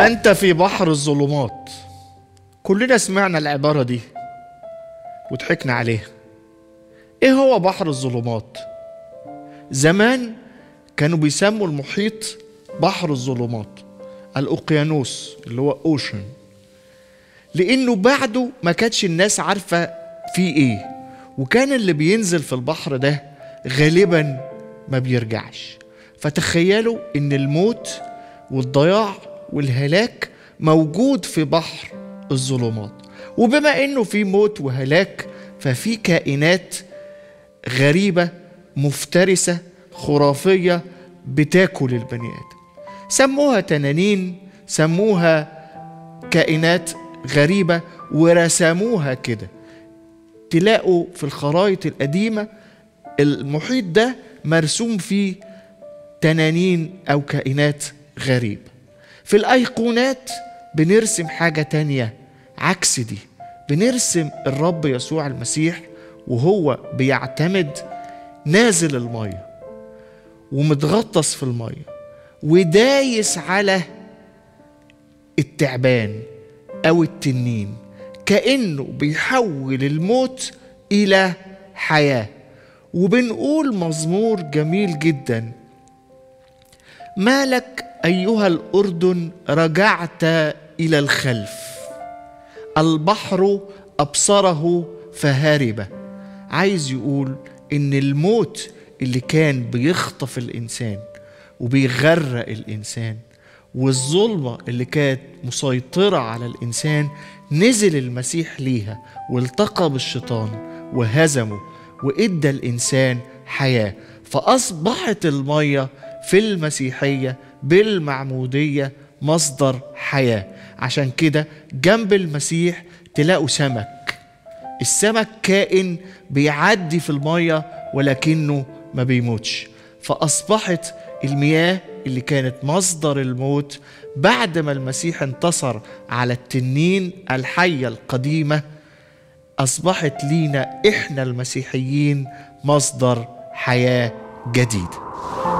أنت في بحر الظلمات كلنا سمعنا العبارة دي وضحكنا عليها إيه هو بحر الظلمات؟ زمان كانوا بيسموا المحيط بحر الظلمات الأوقيانوس اللي هو أوشن لأنه بعده ما كانتش الناس عارفة فيه إيه وكان اللي بينزل في البحر ده غالبا ما بيرجعش فتخيلوا إن الموت والضياع والهلاك موجود في بحر الظلمات وبما انه في موت وهلاك ففي كائنات غريبه مفترسه خرافيه بتاكل البني ادم سموها تنانين سموها كائنات غريبه ورسموها كده تلاقوا في الخرائط القديمه المحيط ده مرسوم فيه تنانين او كائنات غريبه في الايقونات بنرسم حاجه تانيه عكس دي بنرسم الرب يسوع المسيح وهو بيعتمد نازل الميه ومتغطس في الميه ودايس على التعبان او التنين كانه بيحول الموت الى حياه وبنقول مزمور جميل جدا مالك ايها الاردن رجعت الى الخلف البحر ابصره فهرب عايز يقول ان الموت اللي كان بيخطف الانسان وبيغرق الانسان والظلمه اللي كانت مسيطره على الانسان نزل المسيح ليها والتقى بالشيطان وهزمه وادى الانسان حياه فاصبحت الميه في المسيحيه بالمعموديه مصدر حياه عشان كده جنب المسيح تلاقوا سمك السمك كائن بيعدي في الميه ولكنه ما بيموتش فاصبحت المياه اللي كانت مصدر الموت بعد ما المسيح انتصر على التنين الحيه القديمه اصبحت لينا احنا المسيحيين مصدر حياه جديده